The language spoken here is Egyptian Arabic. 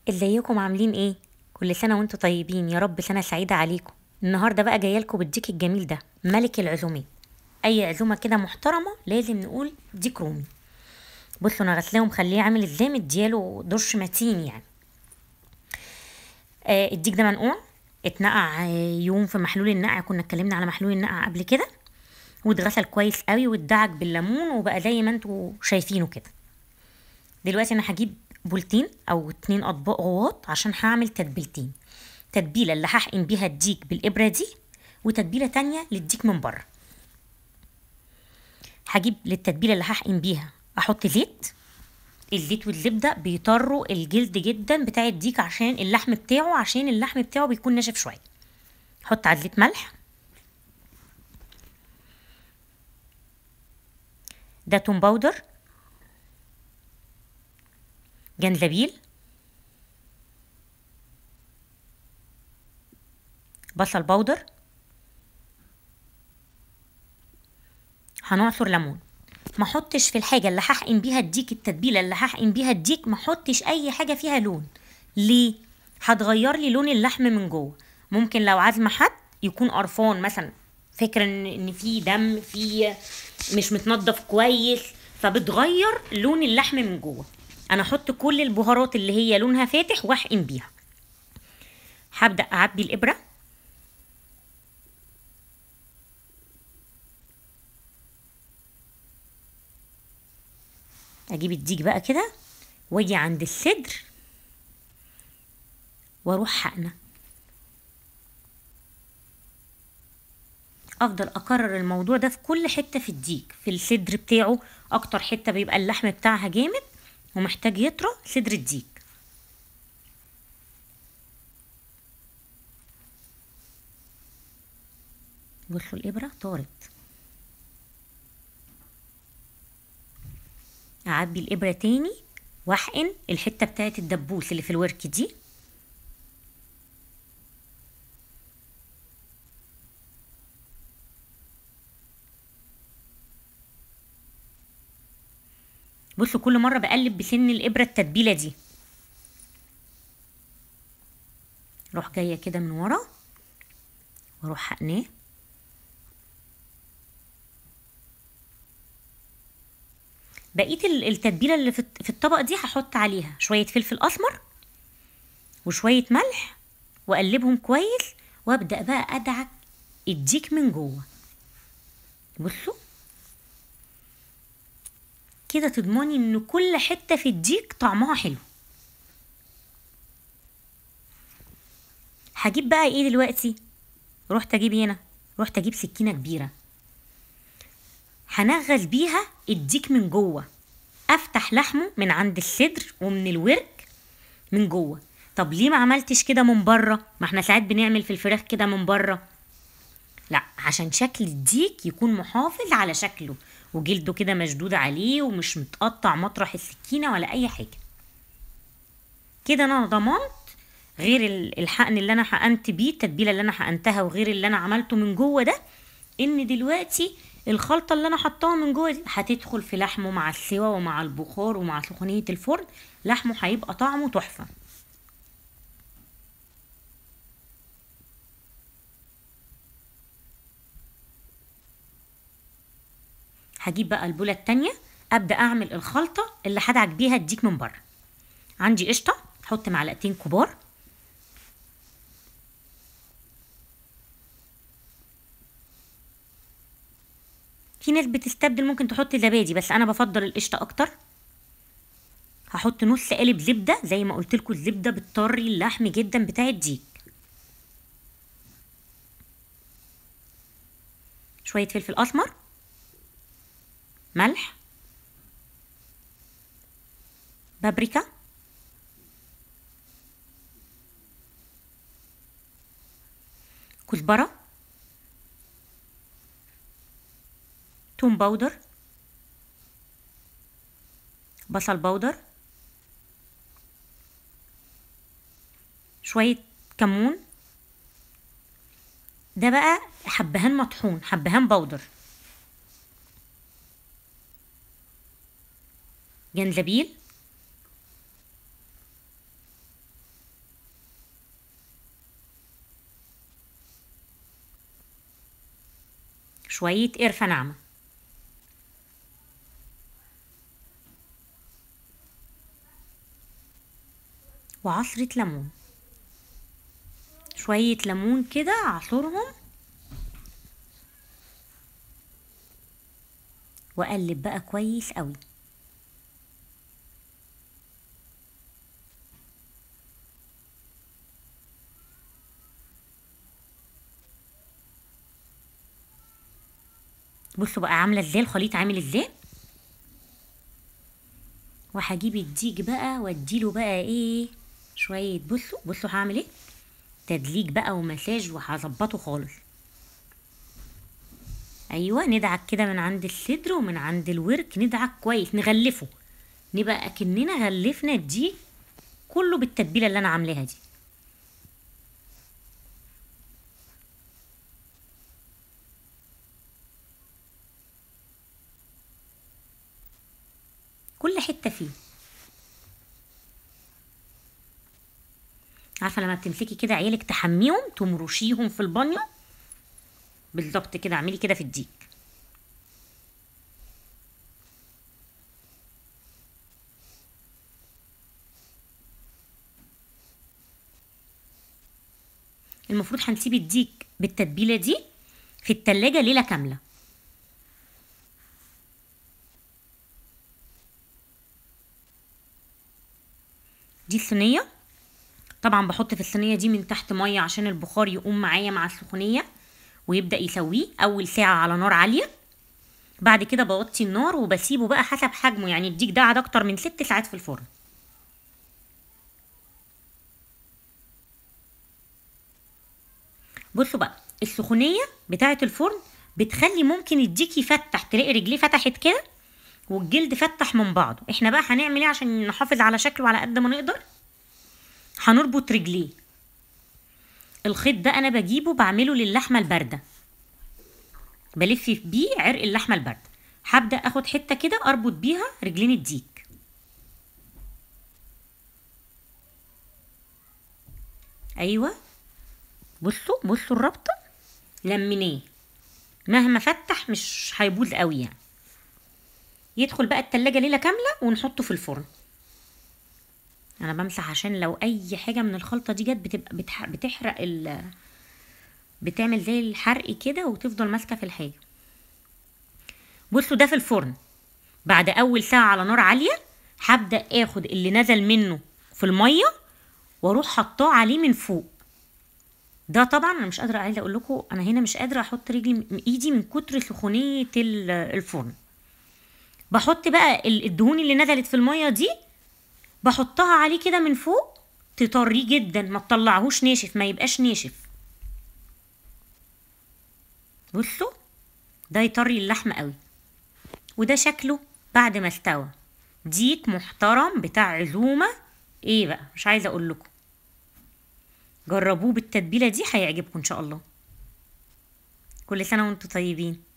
ازيكم عاملين ايه كل سنه وانتم طيبين يا رب سنه سعيده عليكم النهارده بقى جايه لكم بالديك الجميل ده ملك العزومات اي عزومه كده محترمه لازم نقول ديك رومي بصوا انا غسلاه ومخليه عامل ازاي مدياله دش متين يعني آه الديك ده منقوع اتنقع آه، يوم في محلول النقع كنا اتكلمنا على محلول النقع قبل كده واتغسل كويس قوي واتدعك بالليمون وبقى زي ما انتوا شايفينه كده دلوقتي انا هجيب بولتين او اتنين اطباق غواط عشان هعمل تتبيلتين تتبيله اللي هحقن بيها الديك بالابره دي وتتبيله تانية للديك من بره هجيب للتتبيله اللي هحقن بيها احط زيت الزيت والزبده بيطروا الجلد جدا بتاع الديك عشان اللحم بتاعه عشان اللحم بتاعه بيكون ناشف شويه حط على الزيت ملح ده توم باودر جنزبيل بصل باودر هنعصر ليمون ما احطش في الحاجه اللي هحقن بيها الديك التتبيله اللي هحقن بيها الديك ما احطش اي حاجه فيها لون ليه هتغير لي لون اللحم من جوه ممكن لو عازمه حد يكون قرفان مثلا فاكر ان ان في دم في مش متنضف كويس فبتغير لون اللحم من جوه انا احط كل البهارات اللي هي لونها فاتح واحقن بيها هبدا اعبي الابره اجيب الديك بقى كده واجي عند الصدر واروح حقنه افضل اكرر الموضوع ده في كل حته في الديك في الصدر بتاعه اكتر حته بيبقى اللحم بتاعها جامد ومحتاج يطرى صدر الديك بصوا الابره طارت اعبي الابره تاني واحقن الحته بتاعت الدبوس اللي في الورك دي بصوا كل مره بقلب بسن الابره التتبيله دي اروح جايه كده من ورا واروح حقناه بقيه ال- التتبيله اللي في الط- في الطبق دي هحط عليها شويه فلفل اسمر وشويه ملح واقلبهم كويس وابدا بقى ادعك الديك من جوه بصوا كده تضمني ان كل حته في الديك طعمها حلو هجيب بقى ايه دلوقتي رحت اجيب هنا رحت اجيب سكينه كبيره هنغز بيها الديك من جوه افتح لحمه من عند الصدر ومن الورك من جوه طب ليه ما عملتش كده من بره ما احنا ساعات بنعمل في الفراخ كده من بره لا عشان شكل الديك يكون محافظ على شكله وجلده كده مشدود عليه ومش متقطع مطرح السكينة ولا أي حاجة كده أنا ضمنت غير ال- الحقن اللي أنا حقنت بيه التتبيلة اللي أنا حقنتها وغير اللي أنا عملته من جوه ده إن دلوقتي الخلطة اللي أنا حطاها من جوه دي هتدخل في لحمه مع السوا ومع البخار ومع سخونية الفرن لحمه هيبقى طعمه تحفة هجيب بقى البولة التانية أبدأ أعمل الخلطة اللي هدعك بيها الديك من بره عندي قشطة حط معلقتين كبار في ناس بتستبدل ممكن تحط زبادي بس أنا بفضل القشطة أكتر هحط نص قالب زبدة زي ما قلت لكم الزبدة بتطري اللحم جدا بتاع الديك شوية فلفل أسمر ملح بابريكا كزبرة توم باودر بصل باودر شوية كمون ده بقى حبهان مطحون حبهان باودر جنزبيل شوية قرفة ناعمة وعصرة ليمون شوية ليمون كده اعصرهم واقلب بقى كويس قوي بصوا بقى عامله ازاي الخليط عامل ازاي وهجيب الديك بقى واديله بقى ايه شويه بصوا بصوا هعمل ايه تدليك بقى ومساج وهظبطه خالص ايوه ندعك كده من عند الصدر ومن عند الورك ندعك كويس نغلفه نبقى اكننا غلفنا الديك كله بالتتبيله اللي انا عاملاها دي كل حته فيه عارفه لما بتمسكي كده عيالك تحميهم تمرشيهم في البانيو بالظبط كده اعملي كده في الديك المفروض هنسيب الديك بالتتبيله دي في التلاجة ليله كامله دي الصينيه طبعا بحط في الصينيه دي من تحت ميه عشان البخار يقوم معايا مع السخونيه ويبدا يسويه اول ساعه على نار عاليه بعد كده بوطي النار وبسيبه بقى حسب حجمه يعني الديك ده قعد اكتر من ست ساعات في الفرن بصوا بقى السخونيه بتاعه الفرن بتخلي ممكن الديك يفتح تلاقي رجليه فتحت كده والجلد فتح من بعضه احنا بقى هنعمل ايه عشان نحافظ على شكله على قد ما نقدر هنربط رجليه الخيط ده انا بجيبه بعمله للحمه البارده بلف بيه عرق اللحمه البارده هبدا اخد حته كده اربط بيها رجلين الديك ايوه بصوا بصوا الربطه لميناه مهما فتح مش هيبوظ قوي يعني يدخل بقى التلاجة ليلة كاملة ونحطه في الفرن انا بمسح عشان لو اي حاجة من الخلطة دي جت بتبقى بتح... بتحرق ال بتعمل زي الحرق كده وتفضل ماسكة في الحاجة بصوا ده في الفرن بعد اول ساعة على نار عالية هبدأ اخد اللي نزل منه في المية واروح حطاه عليه من فوق ده طبعا انا مش قادره عايزه اقول لكم انا هنا مش قادره احط رجلي ايدي من كتر سخونيه الفرن بحط بقى الدهون اللي نزلت في الميه دي بحطها عليه كده من فوق تطريه جدا ما تطلعهوش ناشف ما يبقاش ناشف بصوا ده يطري اللحمه قوي وده شكله بعد ما استوى ديك محترم بتاع عزومه ايه بقى مش عايزه اقول لكم جربوه بالتتبيله دي هيعجبكم ان شاء الله كل سنه وانتم طيبين